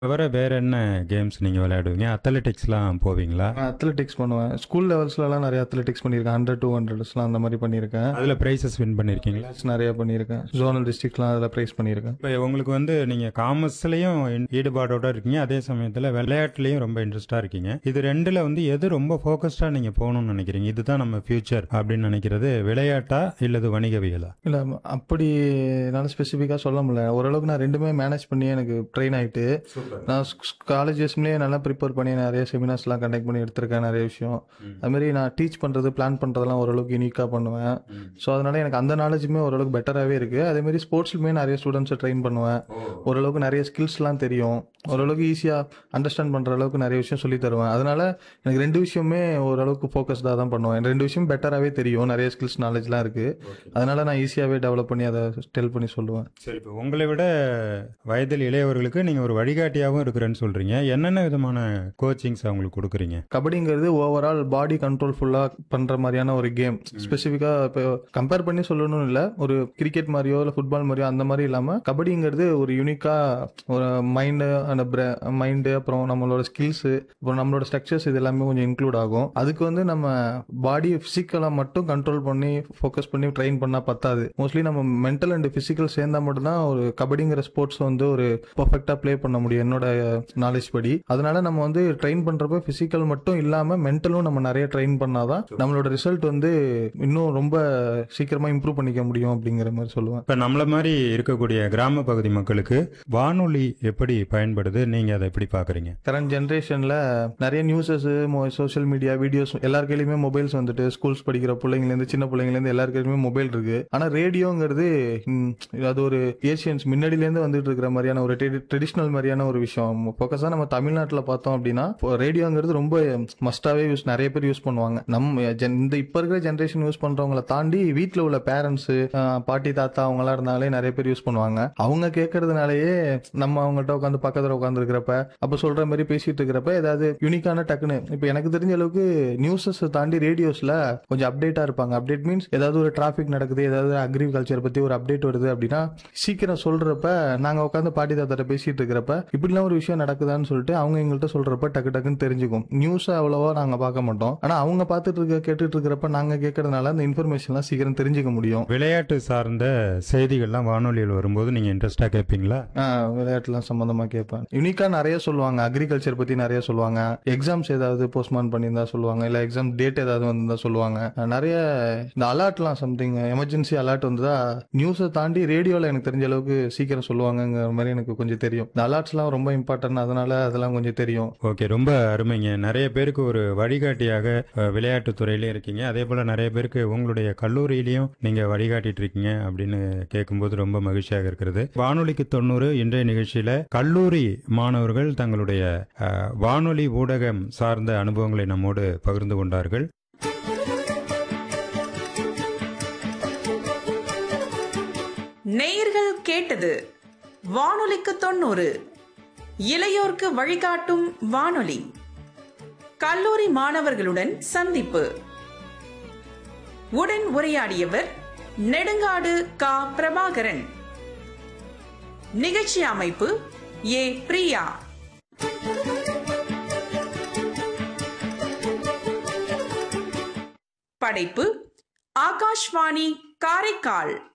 தவிர வேற என்ன கேம்ஸ் நீங்க விளையாடுவீங்க அத்லெட்டிக்ஸ்லாம் போவீங்களா நான் அத்லெட்டிக்ஸ் பண்ணுவேன் ஸ்கூல் லெவல்ஸ்லலாம் நிறைய அத்லெட்டிக்ஸ் பண்ணியிருக்கேன் ஹண்ட்ரட் டூ ஹண்ட்ரட்ஸ்லாம் அந்த மாதிரி பண்ணியிருக்கேன் அதுல பிரைசஸ் வின் பண்ணிருக்கீங்களா நிறைய பண்ணியிருக்கேன் ஜோனல் டிஸ்ட்ரிக்ட்லாம் அதில் ப்ரைஸ் பண்ணியிருக்கேன் இப்போ உங்களுக்கு வந்து நீங்க காமர்ஸ்லயும் ஈடுபாடோட இருக்கீங்க அதே சமயத்துல விளையாட்டுலயும் ரொம்ப இன்ட்ரெஸ்டா இருக்கீங்க இது ரெண்டுல வந்து எது ரொம்ப ஃபோக்கஸ்டா நீங்க போகணும்னு நினைக்கிறீங்க இதுதான் நம்ம ஃபியூச்சர் அப்படின்னு நினைக்கிறது விளையாட்டா இல்லது வணிகவியலா இல்லை அப்படி என்னால் ஸ்பெசிஃபிக்காக சொல்ல முடியல ஓரளவுக்கு நான் ரெண்டுமே மேனேஜ் பண்ணி எனக்கு ட்ரெயின் ஆகிட்டு நான் காலேஜஸ்லேயே நல்லா ப்ரிப்பேர் பண்ணி நிறைய செமினார்ஸ்லாம் கண்டக்ட் பண்ணி எடுத்திருக்கேன் நிறைய விஷயம் அதுமாரி நான் டீச் பண்ணுறது பிளான் பண்ணுறதெல்லாம் ஓரளவுக்கு யூனிக்காக பண்ணுவேன் ஸோ அதனால எனக்கு அந்த நாலேஜுமே ஓரளவுக்கு பெட்டராகவே இருக்குது அதேமாரி ஸ்போர்ட்ஸ்லுமே நிறைய ஸ்டூடெண்ட்ஸை ட்ரெயின் பண்ணுவேன் ஓரளவுக்கு நிறைய ஸ்கில்ஸ்லாம் தெரியும் ஓரளவுக்கு ஈஸியாக அண்டர்ஸ்டாண்ட் பண்ணுற அளவுக்கு நிறைய விஷயம் சொல்லி தருவேன் அதனால எனக்கு ரெண்டு விஷயமே ஓரளவுக்கு ஃபோக்கஸ்டாக தான் பண்ணுவேன் ரெண்டு விஷயம் பெட்டராகவே தெரியும் நிறைய ஸ்கில்ஸ் நாலேஜ்லாம் இருக்குது அதனால நான் ஈஸியாகவே டெவலப் பண்ணி அதை டெல் பண்ணி சொல்லுவேன் சரி இப்போ உங்களை விட வயதில் இளையவர்களுக்கு நீங்க ஒரு வழிகாட்டியாகவும் இருக்கிறேன்னு சொல்றீங்க என்னென்ன விதமான கோச்சிங்ஸ் அவங்களுக்கு கொடுக்குறீங்க கபடிங்கிறது ஓவரால் பாடி கண்ட்ரோல் ஃபுல்லாக பண்ணுற மாதிரியான ஒரு கேம் ஸ்பெசிஃபிக்காக இப்போ கம்பேர் பண்ணி சொல்லணும்னு இல்லை ஒரு கிரிக்கெட் மாதிரியோ இல்லை ஃபுட்பால் மாதிரியோ அந்த மாதிரி இல்லாமல் கபடிங்கிறது ஒரு யூனிக்காக ஒரு மைண்டு அந்த மைண்டு அப்புறம் நம்மளோட ஸ்கில்ஸு அப்புறம் நம்மளோட ஸ்ட்ரக்சர்ஸ் இது எல்லாமே கொஞ்சம் இன்க்ளூட் ஆகும் அதுக்கு வந்து நம்ம பாடி ஃபிசிக்கலாக மட்டும் கண்ட்ரோல் பண்ணி ஃபோக்கஸ் பண்ணி ட்ரெயின் பண்ணால் பத்தாது மோஸ்ட்லி நம்ம மென்டல் அண்ட் ஃபிசிக்கல் சேர்ந்தா மட்டும்தான் ஒரு கபடிங்கிற ஸ்போர்ட்ஸ் வந்து ஒரு பர்ஃபெக்டாக ப்ளே பண்ண முடியும் என்னோட நாலேஜ் படி அதனால நம்ம வந்து ட்ரெயின் பண்றப்ப பிசிக்கல் மட்டும் இல்லாம மென்டலும் நம்ம நிறைய ட்ரெயின் பண்ணாதான் நம்மளோட ரிசல்ட் வந்து இன்னும் ரொம்ப சீக்கிரமா இம்ப்ரூவ் பண்ணிக்க முடியும் அப்படிங்கிற மாதிரி சொல்லுவேன் இப்போ நம்மள மாதிரி இருக்கக்கூடிய கிராம பகுதி மக்களுக்கு வானொலி எப்படி பயன்படுது நீங்க அதை எப்படி பாக்குறீங்க கரண்ட் ஜென்ரேஷன்ல நிறைய நியூஸஸ் சோஷியல் மீடியா வீடியோஸ் எல்லார் கையிலுமே மொபைல்ஸ் வந்துட்டு ஸ்கூல்ஸ் படிக்கிற பிள்ளைங்கலேருந்து சின்ன பிள்ளைங்கலேருந்து எல்லார் கையிலுமே மொபைல் இருக்கு ஆனா ரேடியோங்கிறது ம், அது ஒரு ஏஷியன்ஸ் முன்னாடியிலேருந்து வந்துட்டு இருக்கிற மாதிரியான ஒரு ட்ரெடிஷ்னல் மாதிரியான ஒரு விஷயம் ஃபோக்கஸாக நம்ம தமிழ்நாட்டில் பார்த்தோம் அப்படின்னா ரேடியோங்கிறது ரொம்ப மஸ்டாவே யூஸ் நிறைய பேர் யூஸ் பண்ணுவாங்க நம்ம gen- இந்த இப்போ இருக்கிற ஜென்ரேஷன் யூஸ் பண்றவங்கள தாண்டி வீட்டில் உள்ள பேரண்ட்ஸ் பாட்டி தாத்தா அவங்களாம் இருந்தாலே நிறைய பேர் யூஸ் பண்ணுவாங்க அவங்க கேட்கறதுனாலயே நம்ம அவங்கள்ட்ட உட்காந்து பக்கத்தில் உட்காந்துருக்கிறப்ப அப்போ சொல்ற மாதிரி பேசிட்டு இருக்கிறப்ப ஏதாவது யூனிக்கான டக்குன்னு இப்போ எனக்கு தெரிஞ்ச அளவுக்கு நியூஸஸ் தாண்டி ரேடியோஸ்ல கொஞ்சம் அப்டேட்டா இருப்பாங்க அப்டேட் மீன்ஸ் ஏதாவது ஒரு டிராஃபிக் நடக்குது ஏதாவது அக்ரிகல்ச்சர் பத்தி ஒரு அப்டேட் வருது அப்படின்னா சீக்கிரம் சொல்றப்ப நாங்க உட்காந்து பாட்டி தாத்தாட்ட பேசிட்டு இருக்கிறப்ப இப்படிலாம் ஒரு விஷயம் நடக்குதான்னு சொல்லிட்டு அவங்க எங்கள்கிட்ட சொல்றப்ப டக்கு டக்குன்னு தெரிஞ்சுக்கும் நியூஸ் அவ்வளவா நாங்க பார்க்க மாட்டோம் ஆனா அவங்க பார்த்துட்டு இருக்க கேட்டுட்டு இருக்கிறப்ப நாங்க கேட்கறதுனால அந்த இன்ஃபர்மேஷன்லாம் சீக்கிரம் தெரிஞ்சுக்க முடியும் விளையாட்டு சார்ந்த செய்திகள்லாம் வானொலியில் வரும்போது நீங்க இன்ட்ரெஸ்டா கேட்பீங்களா ஆஹ் விளையாட்டுலாம் சம்பந்தமா கேட்பேன் யூனிக்கா நிறைய சொல்லுவாங்க அக்ரிகல்ச்சர் பத்தி நிறைய சொல்லுவாங்க எக்ஸாம்ஸ் ஏதாவது போஸ்ட்மான் பண்ணியிருந்தா சொல்லுவாங்க இல்ல எக்ஸாம் டேட் ஏதாவது வந்திருந்தா சொல்லுவாங்க அஹ் நிறைய இந்த அலர்ட்லாம் சம்திங் எமர்ஜென்சி அலர்ட் வந்ததா நியூஸை தாண்டி ரேடியோல எனக்கு தெரிஞ்ச அளவுக்கு சீக்கிரம் சொல்லுவாங்கங்கிற மாதிரி எனக்கு கொஞ்சம் தெரியும் இந்த அலர்ட்ஸ்லாம் ரொம்ப இம்பார்ட்டன்ட் அதனால அதெல்லாம் கொஞ்சம் தெரியும் ஓகே ரொம்ப அருமைங்க நிறைய பேருக்கு ஒரு வழிகாட்டியாக அஹ், விளையாட்டுத் துறையிலையும் இருக்கீங்க அதே போல நிறைய பேருக்கு உங்களுடைய கல்லூரியிலையும் நீங்க வழிகாட்டிட்டு இருக்கீங்க அப்படின்னு கேட்கும்போது ரொம்ப மகிழ்ச்சியாக இருக்கிறது வானொலிக்கு தொண்ணூறு இன்றைய நிகழ்ச்சியில கல்லூரி மாணவர்கள் தங்களுடைய அஹ், வானொலி ஊடகம் சார்ந்த அனுபவங்களை நம்மோடு பகிர்ந்து கொண்டார்கள் நேயர்கள் கேட்டது வானொலிக்கு தொண்ணூறு இளையோர்க்கு வழிகாட்டும் வானொலி கல்லூரி மாணவர்களுடன் சந்திப்பு உடன் உரையாடியவர் நெடுங்காடு கா பிரபாகரன் நிகழ்ச்சி அமைப்பு ஏ பிரியா படைப்பு ஆகாஷ்வாணி காரைக்கால்